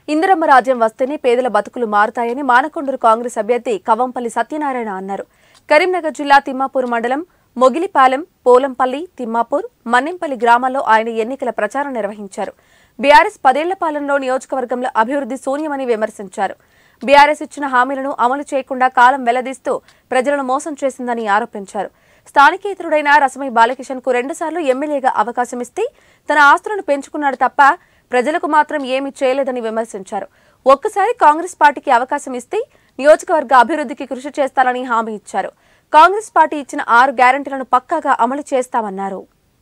ఇందిరమ్మ రాజ్యం వస్తేనే పేదల బతుకులు మారుతాయని మానకొండూరు కాంగ్రెస్ అభ్యర్థి కవంపల్లి సత్యనారాయణ అన్నారు కరీంనగర్ జిల్లా తిమ్మాపూర్ మండలం మొగిలిపాలెం పోలంపల్లి తిమ్మాపూర్ మన్నెంపల్లి గ్రామాల్లో ఆయన ఎన్నికల ప్రచారం నిర్వహించారు బీఆర్ఎస్ పదేళ్ల పాలనలో నియోజకవర్గంలో అభివృద్ధి శూన్యమని విమర్శించారు బీఆర్ఎస్ ఇచ్చిన హామీలను అమలు చేయకుండా కాలం వెల్లదీస్తూ ప్రజలను మోసం చేసిందని ఆరోపించారు స్థానికేతరుడైన రసమై బాలకిషన్ కు రెండుసార్లు ఎమ్మెల్యేగా అవకాశం ఇస్తే తన ఆస్తులను పెంచుకున్నాడు తప్ప ప్రజలకు మాత్రం ఏమీ చేయలేదని విమర్శించారు ఒక్కసారి కాంగ్రెస్ పార్టీకి అవకాశం ఇస్తే నియోజకవర్గ అభివృద్ధికి కృషి చేస్తానని హామీ ఇచ్చారు కాంగ్రెస్ పార్టీ ఇచ్చిన ఆరు గ్యారంటీలను పక్కాగా అమలు చేస్తామన్నారు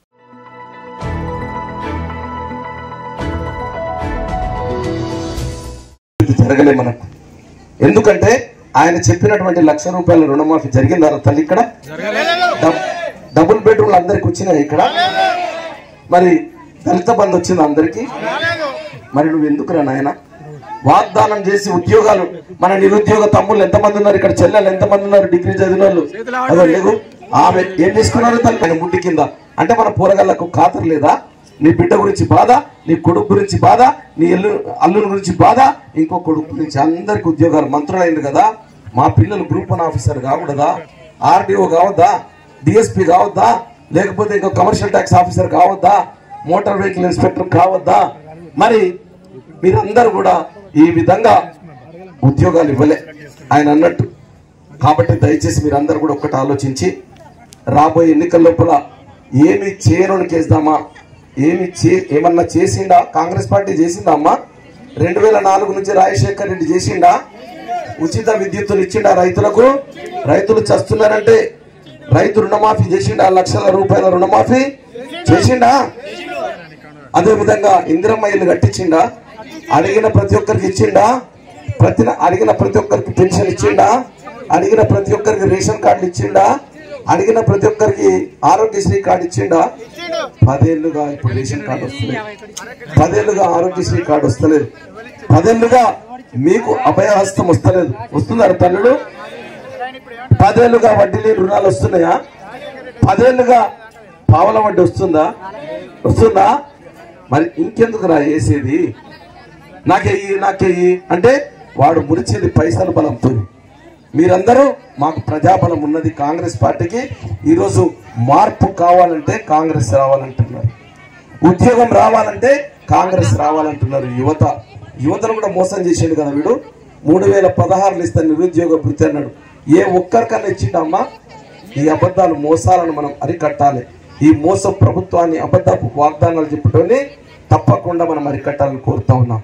ఇది జరగలే మనకు ఎందుకంటే ఆయన చెప్పినటువంటి లక్ష రూపాయల రుణమాఫీ జరిగిందా తల్లి ఇక్కడ డబ్- డబుల్ బెడ్రూమ్లు అందరికి వచ్చినాయి ఇక్కడ మరి దళిత బంధు వచ్చింది అందరికి మరి నువ్వు ఎందుకురా నాయన వాగ్దానం చేసి ఉద్యోగాలు మన నిరుద్యోగ తమ్ముళ్ళు ఎంతమంది ఉన్నారు ఇక్కడ చెల్లెలు ఎంతమంది ఉన్నారు డిగ్రీ చదివిన వాళ్ళు అదో లేదు ఆమె ఏం చేసుకున్నారు తల్లి ఆయన ముట్టి కింద అంటే మన పోరగాళ్ళకు ఖాతరు లేదా నీ బిడ్డ గురించి బాధ నీ కొడుకు గురించి బాధ నీ ఎల్లు అల్లుని గురించి బాధ ఇంకో కొడుకు గురించి అందరికి ఉద్యోగాలు మంత్రులైంది కదా మా పిల్లలు గ్రూప్ వన్ ఆఫీసర్ కాకూడదా ఆర్డీఓ కావద్దా డిఎస్పీ కావద్దా లేకపోతే ఇంకో కమర్షియల్ ట్యాక్స్ ఆఫీసర్ కావద్దా మోటార్ వెహికల్ ఇన్స్పెక్టర్ కావద్దా మరి మీరందరూ కూడా ఈ విధంగా ఉద్యోగాలు ఇవ్వలే ఆయన అన్నట్టు కాబట్టి దయచేసి మీరందరూ కూడా ఒక్కటి ఆలోచించి రాబోయే ఎన్నికల లోపల ఏమి చేయను కేసుదామా ఏమి చే ఏమన్నా చేసిండా కాంగ్రెస్ పార్టీ చేసిందా అమ్మా రెండు వేల నాలుగు నుంచి రాజశేఖర్ రెడ్డి చేసిండా ఉచిత విద్యుత్తులు ఇచ్చిండా రైతులకు రైతులు చస్తున్నారంటే రైతు రుణమాఫీ చేసిండా లక్షల రూపాయల రుణమాఫీ చేసిండా అదే విధంగా ఇందిరమ్మ ఇల్లు కట్టించిండా అడిగిన ప్రతి ఒక్కరికి ఇచ్చిండా ప్రతి అడిగిన ప్రతి ఒక్కరికి పెన్షన్ ఇచ్చిండా అడిగిన ప్రతి ఒక్కరికి రేషన్ కార్డులు ఇచ్చిండా అడిగిన ప్రతి ఒక్కరికి ఆరోగ్యశ్రీ కార్డు ఇచ్చిండా పదేళ్లుగా ఇప్పుడు రేషన్ కార్డు వస్తలేదు పదేళ్లుగా ఆరోగ్యశ్రీ కార్డు వస్తలేదు పదేళ్లుగా మీకు అభయహస్తం వస్తలేదు వస్తున్నారు తల్లుడు పదేళ్లుగా వడ్డీ లేని రుణాలు వస్తున్నాయా పదేళ్లుగా పావల వడ్డీ వస్తుందా వస్తుందా మరి ఇంకెందుకు రా వేసేది నాకెయ్యి నాకెయ్యి అంటే వాడు మురిచేది పైసల బలంతో మీరందరూ మాకు ప్రజాబలం ఉన్నది కాంగ్రెస్ పార్టీకి ఈరోజు మార్పు కావాలంటే కాంగ్రెస్ రావాలంటున్నారు ఉద్యోగం రావాలంటే కాంగ్రెస్ రావాలంటున్నారు యువత యువతను కూడా మోసం చేసిండు కదా వీడు మూడు వేల పదహారులు ఇస్తాను నిరుద్యోగ భృతి అన్నాడు ఏ ఒక్కరికన్నా ఇచ్చిండమ్మా ఈ అబద్ధాలు మోసాలను మనం అరికట్టాలి ఈ మోసం ప్రభుత్వాన్ని అబద్ధపు వాగ్దానాలు చెప్పటోని తప్పకుండా మనం అరికట్టాలని కోరుతా ఉన్నాం